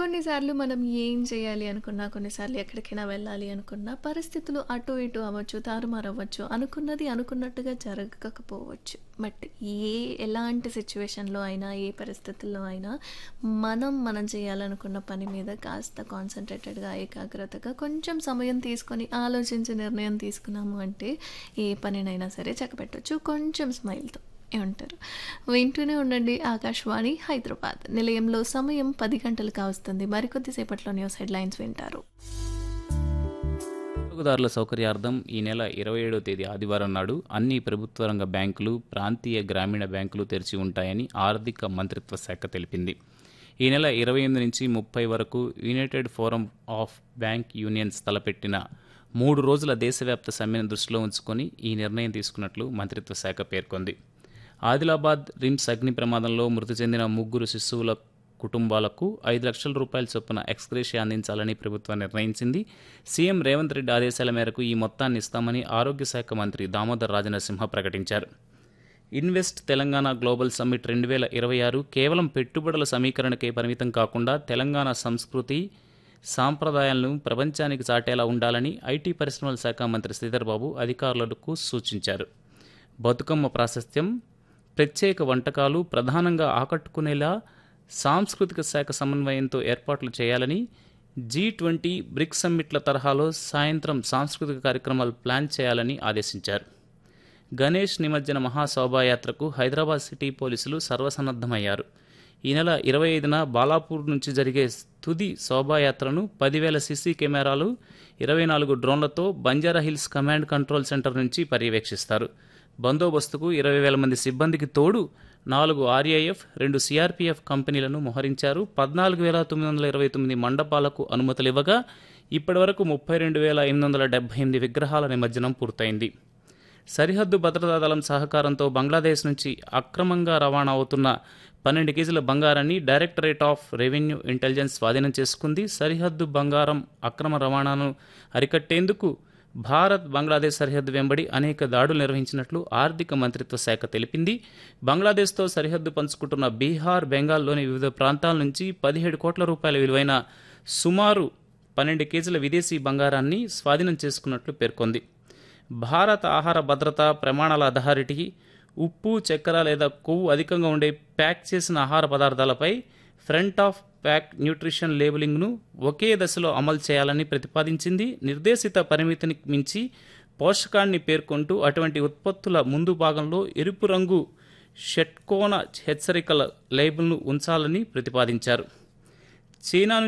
కొన్నిసార్లు మనం ఏం చేయాలి అనుకున్నా, కొన్నిసార్లు ఎక్కడికైనా వెళ్ళాలి అనుకున్నా, పరిస్థితులు అటు ఇటు అవ్వచ్చు, తారుమారవ్వచ్చు. అనుకున్నది అనుకున్నట్టుగా జరగకపోవచ్చు. బట్ ఏ ఎలాంటి సిట్యుయేషన్‌లో అయినా, ఏ పరిస్థితుల్లో అయినా మనం, మనం చేయాలనుకున్న పని మీద కాస్త కాన్సంట్రేటెడ్‌గా, ఏకాగ్రతగా కొంచెం సమయం తీసుకొని ఆలోచించి నిర్ణయం తీసుకున్నాము అంటే ఏ పనినైనా సరే చక్కబెట్టొచ్చు. కొంచెం స్మైల్‌తో. ఏమంటారు? వింటూనే ఉండండి ఆకాశవాణి హైదరాబాద్. నిలయంలో సమయం 10 గంటలు కావస్తుంది. మరికొద్ది సేపట్లో న్యూస్ హెడ్‌లైన్స్ వింటారు. వినియోగదారుల సౌకర్యార్థం ఈ నెల 27వ తేదీ ఆదివారం నాడు అన్ని ప్రభుత్వ రంగ బ్యాంకులు, ప్రాంతీయ గ్రామీణ బ్యాంకులు తెరిచి ఉంటాయని ఆర్థిక మంత్రిత్వ శాఖ తెలిపింది. ఈ నెల 28 నుంచి 30 వరకు united forum of bank unions తలపెట్టిన మూడు రోజుల దేశవ్యాప్త సమ్మెను దృష్టిలో ఉంచుకొని ఈ నిర్ణయం తీసుకున్నట్లు మంత్రిత్వ శాఖ పేర్కొంది. ఆదిలాబాద్ రిమ్స్ అగ్ని ప్రమాదంలో మృతి చెందిన ముగ్గురు శిశువుల కుటుంబాలకు ఐదు లక్షల రూపాయల చొప్పున ఎక్స్‌గ్రేషియా అందించాలని ప్రభుత్వం నిర్ణయించింది. సీఎం రేవంత్ రెడ్డి ఆదేశాల మేరకు ఈ మొత్తాన్ని ఇస్తామని ఆరోగ్య శాఖ మంత్రి దామోదర్ రాజనరసింహ ప్రకటించారు. ఇన్వెస్ట్ తెలంగాణ గ్లోబల్ సమ్మిట్ 2026 కేవలం పెట్టుబడుల సమీకరణకే పరిమితం కాకుండా తెలంగాణ సంస్కృతి, సాంప్రదాయాలను ప్రపంచానికి చాటేలా ఉండాలని ఐటీ పరిశ్రమల శాఖ మంత్రి శ్రీధర్ బాబు అధికారులకు సూచించారు. బతుకమ్మ ప్రాశస్త్యం, ప్రత్యేక వంటకాలు ప్రధానంగా ఆకట్టుకునేలా సాంస్కృతిక శాఖ సమన్వయంతో ఏర్పాట్లు చేయాలని, జీ-ట్వెంటీ, బ్రిక్స్ సమ్మిట్ల తరహాలో సాయంత్రం సాంస్కృతిక కార్యక్రమాలు ప్లాన్ చేయాలని ఆదేశించారు. గణేష్ నిమజ్జన మహాశోభాయాత్రకు హైదరాబాద్ సిటీ పోలీసులు సర్వసన్నద్ధమయ్యారు. ఈ నెల 25న బాలాపూర్ నుంచి జరిగే తుది శోభాయాత్రను పదివేల సీసీ కెమెరాలు, 24 డ్రోన్లతో బంజారాహిల్స్ కమాండ్ కంట్రోల్ సెంటర్ నుంచి పర్యవేక్షిస్తారు. బందోబస్తుకు 20,000 మంది సిబ్బందికి తోడు నాలుగు ఆర్ఏఎఫ్, రెండు సీఆర్పీఎఫ్ కంపెనీలను మోహరించారు. 14,929 మండపాలకు అనుమతులివ్వగా ఇప్పటివరకు 32,878 విగ్రహాల నిమజ్జనం పూర్తయింది. సరిహద్దు భద్రతా దళం సహకారంతో బంగ్లాదేశ్ నుంచి అక్రమంగా రవాణా అవుతున్న పన్నెండు కేజీల బంగారాన్ని డైరెక్టరేట్ ఆఫ్ రెవెన్యూ ఇంటెలిజెన్స్ స్వాధీనం చేసుకుంది. సరిహద్దు బంగారం అక్రమ రవాణాను అరికట్టేందుకు భారత్, బంగ్లాదేశ్ సరిహద్దు వెంబడి అనేక దాడులు నిర్వహించినట్లు ఆర్థిక మంత్రిత్వ శాఖ తెలిపింది. బంగ్లాదేశ్తో సరిహద్దు పంచుకుంటున్న బీహార్, బెంగాల్లోని వివిధ ప్రాంతాల నుంచి పదిహేడు కోట్ల రూపాయల విలువైన సుమారు పన్నెండు కేజీల విదేశీ బంగారాన్ని స్వాధీనం చేసుకున్నట్లు పేర్కొంది. భారత ఆహార భద్రతా ప్రమాణాల అథారిటీ ఉప్పు, చక్కెర లేదా కొవ్వు అధికంగా ఉండే ప్యాక్ చేసిన ఆహార పదార్థాలపై ఫ్రంట్ ఆఫ్ ప్యాక్ న్యూట్రిషన్ లేబులింగ్ను ఒకే దశలో అమలు చేయాలని ప్రతిపాదించింది. నిర్దేశిత పరిమితిని మించి పోషకాన్ని పేర్కొంటూ అటువంటి ఉత్పత్తుల ముందు భాగంలో ఎరుపు రంగు షట్కోణ హెచ్చరికల లేబుల్ను ఉంచాలని ప్రతిపాదించారు. చైనా